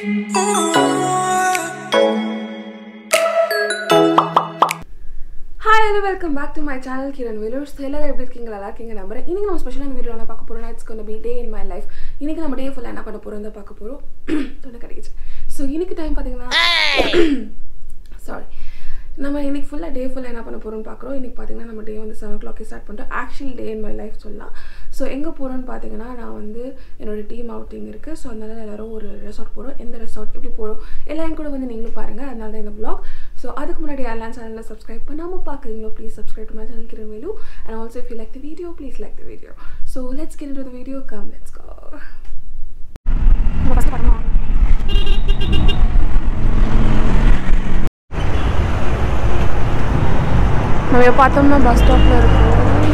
Hi hello welcome back to my channel Kiran வேலூர்ஸ் எல்லாரும் எப்படி இருக்கீங்க நல்லா இருக்கீங்க நம்புறேன் இன்னைக்கு நம்ம ஸ்பெஷலான வீடியோ என்ன பார்க்க போறோம்னா இட்ஸ் கொண்டு பி டே இன் மை லைஃப் இன்னைக்கு நம்ம டே ஃபுல்லாக என்ன பண்ண போறோம் தான் பார்க்க போறோம் தொண்டை கிடைக்குச்சு ஸோ இன்னைக்கு டைம் பார்த்தீங்கன்னா சாரி நம்ம இன்னைக்கு ஃபுல்லாக டே ஃபுல்லாக என்ன பண்ண போகிறோம்னு பார்க்குறோம் இன்னைக்கு பார்த்தீங்கன்னா நம்ம டே வந்து செவன் ஓ கிளாக்கே ஸ்டார்ட் பண்ணிட்டோம் actual day in my life சொல்லலாம் ஸோ எங்கே போகிறோன்னு பார்த்தீங்கன்னா நான் வந்து என்னோட டீம் அவுட்டிங் இருக்குது ஸோ அதனால எல்லாரும் ஒரு ரெசார்ட் போகிறோம் எந்த ரெசார்ட் எப்படி போகிறோம் எல்லாம் என் கூட வந்து நீங்களும் பாருங்கள் அதனால தான் இந்த vlog ஸோ அதுக்கு முன்னாடி யாரெல்லாம் சேனலில் சப்ஸ்கிரைப் பண்ணாமல் பார்க்குறீங்களோ please subscribe to my channel Kiran Velu and also if you like the video please like the video so let's get to the video come let's go first படமா நம்ம பார்த்தோம்னா பஸ் ஸ்டாப்பில் இருக்கோம்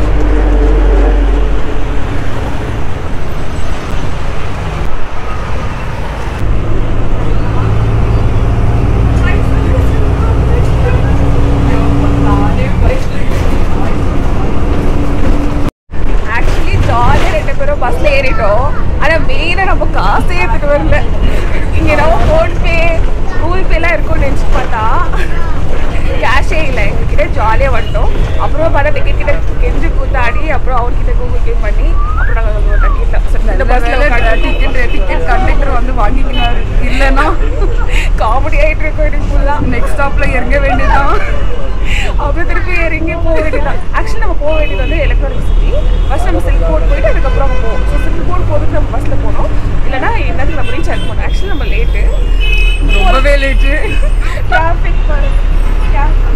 ஆக்சுவலி ஜாலியாக ரெண்டு பேரும் பஸ்ஸில் ஏறிட்டோம் ஆனால் மெயினாக நம்ம காசே எடுத்துகிட்டு வரல இங்கே நம்ம ஃபோன்பே கூகுள் பேலாம் இருக்கும்னு நினச்சி பார்த்தா கேஷே இல்லை எங்ககிட்ட ஜாலியாக வந்துட்டோம் அப்புறம் பார்த்தா டிக்கெட் கிட்ட கெஞ்சு கூத்தாடி அப்புறம் அவர்கிட்ட கூகுள் பே பண்ணி அப்புறம் நாங்கள் டிக்கெட் இந்த பஸ்ஸில் டிக்கெட் டிக்கெட் கண்டக்டர் வந்து வாங்கிக்கினாரு இல்லைன்னா காமெடி ஆகிட்டு இருக்கோம் எனக்கு ஃபுல்லாக நெக்ஸ்ட் ஸ்டாப்ல இறங்க வேண்டியதான் அப்புறம் திருப்பி இறங்கி போக வேண்டியதான் ஆக்சுவலி நம்ம போக வேண்டியது வந்து எலக்ட்ரானிக் சிட்டி ஃபர்ஸ்ட் நம்ம சில்க் போர்ட் போயிட்டு அதுக்கப்புறம் நம்ம போவோம் ஸோ சில்க் போர்ட் போகிறதுக்கு நம்ம பஸ்ஸில் போனோம் இல்லைனா என்னது நம்ம ரீச் ஆக போனோம் ஆக்சுவலி நம்ம லேட்டு ரொம்பவே லேட்டு டிராஃபிக் பாருங்க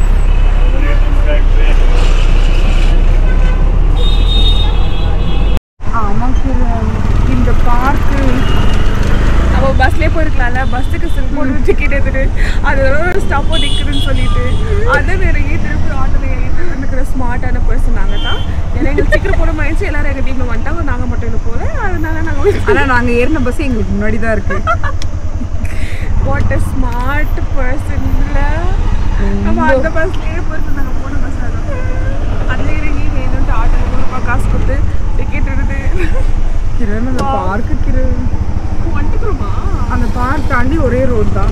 ஆமாக்கு இந்த பார்க்கு நம்ம பஸ்லேயே போயிருக்கலாம்ல பஸ்ஸுக்கு சில்க் போர்டு டிக்கெட் எடுத்துட்டு அது ஒரு ஸ்டாப்போ நிற்குதுன்னு சொல்லிட்டு அதை இறங்கி திருப்பி ஆட்டோவில் ஏறிட்டு இருக்கிற ஸ்மார்ட்டான பர்சன் நாங்கள் தான் ஏன்னா எங்களுக்கு சீக்கிரம் போன மாதிரி எல்லாரும் எங்கள் டீமில் வந்துட்டாங்க நாங்கள் மட்டும் இன்னும் போகல அதனால நாங்கள் ஆனா நாங்க ஏறின பஸ் எங்களுக்கு முன்னாடி தான் இருக்கு வாட் அ ஸ்மார்ட் பர்சன்ல நம்ம அந்த பஸ்லயே போயிட்டு நாங்கள் போன பஸ் அதில் இறங்கி வேணும்ட்டு ஆட்டோவில் மூலமாக காசு கொடுத்து டிக்கெட் எடுத்து கிரண் அந்த பார்க்கு கிரண் வந்துக்கிறோமா அந்த பார்க் தாண்டி ஒரே ரோடு தான்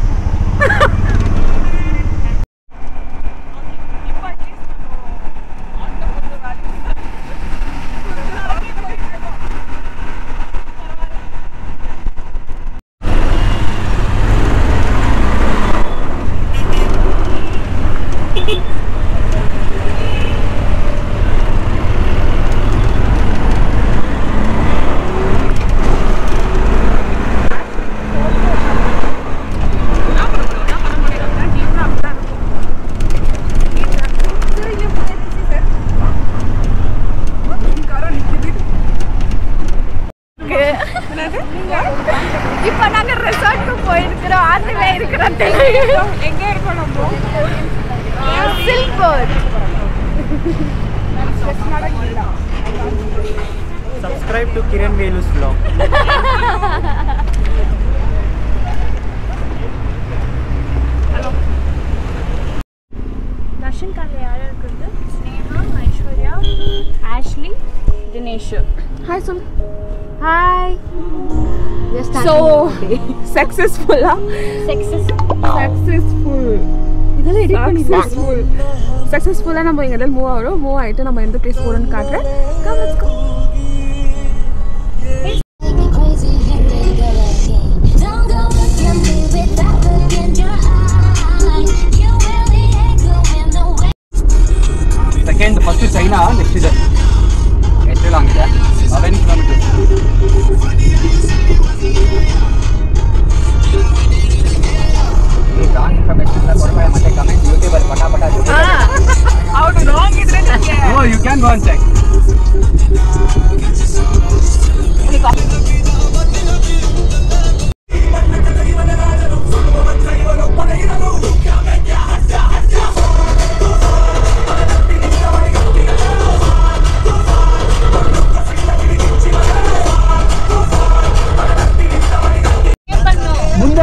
இப்ப நாங்க ரெசார்ட்க்கு போயிருக்கிறோம் அதுல இருக்கிறோம் எங்க இருக்கோம் நம்ம Silk Board subscribe to Kiran Velu's vlog. ரஷன் கார்ல யார் இருக்கிறது ஸ்னேகா ஐஸ்வர்யா ஆஷ்லி தினேஷ் ஹாய் சொல் ஹாய் ஸோ சக்ஸஸ்ஃபுல்லா சக்சஸ் சக்ஸஸ்ஃபுல் இதெல்லாம் எடிட் பண்ணி சக்ஸஸ்ஃபுல் சக்ஸஸ்ஃபுல்லாக நம்ம எங்கே எதாவது மூவ் ஆகிறோம் மூவ் ஆகிட்டு நம்ம எந்த பிளேஸ் போகிறோம்னு காட்டுறேன் Come, let's go. Make me crazy, hit me good again. Don't go looking me without looking your eye. You really ain't going nowhere. Second first China next ಇದೆ ಎಷ್ಟು ಲಾಂಗ್ ಇದೆ eleven kilometres wrong information ಕೊಡ್ಬೇಡ ಮತ್ತೆ comment ಯೂಟ್ಯೂಬಲ್ಲಿ ಪಟ ಪಟ ಅವ್ರು wrong ಇದ್ರೆ ನಿಮಗೆ oh you can go on check ಮುಂದೆ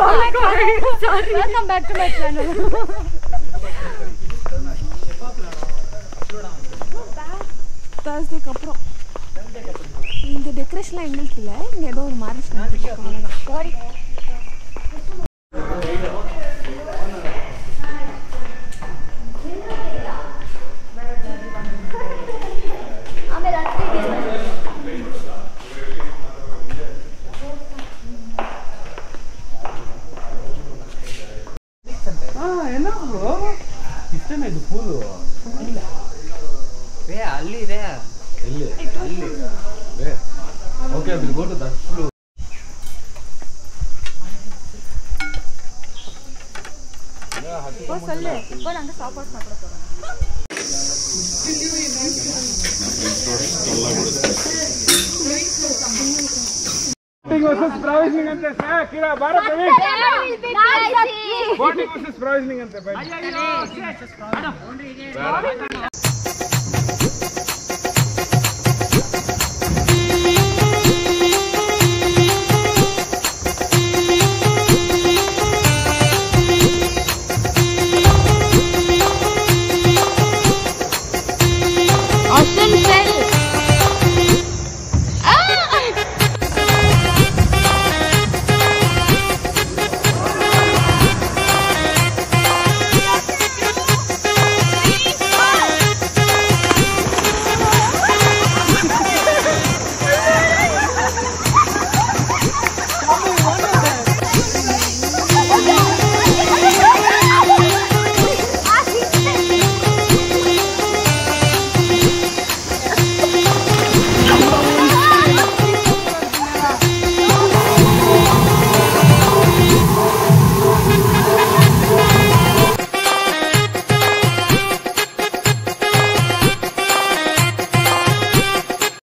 welcome back to my channel தேர்ஸ்டேக்கு அப்புறம் இந்த டெக்கரேஷன்லாம் எங்களுக்கு இல்லை இங்கே ஏதோ ஒரு மேரேஜ் அவ்வளோதான் சாரி ರೇ ಅಲ್ಲಿ ಇದೆ ಎಲ್ಲಿ ಅಲ್ಲಿ okay will go to that flu சொல்லு இப்போ நாங்கள் சாப்பாடு சாப்பிட போகிறோம் ಬೋಟಿಂಗ್ ವರ್ಸಸ್ ಪ್ರೊವಿಷನಿಂಗ್ ಅಂತೆ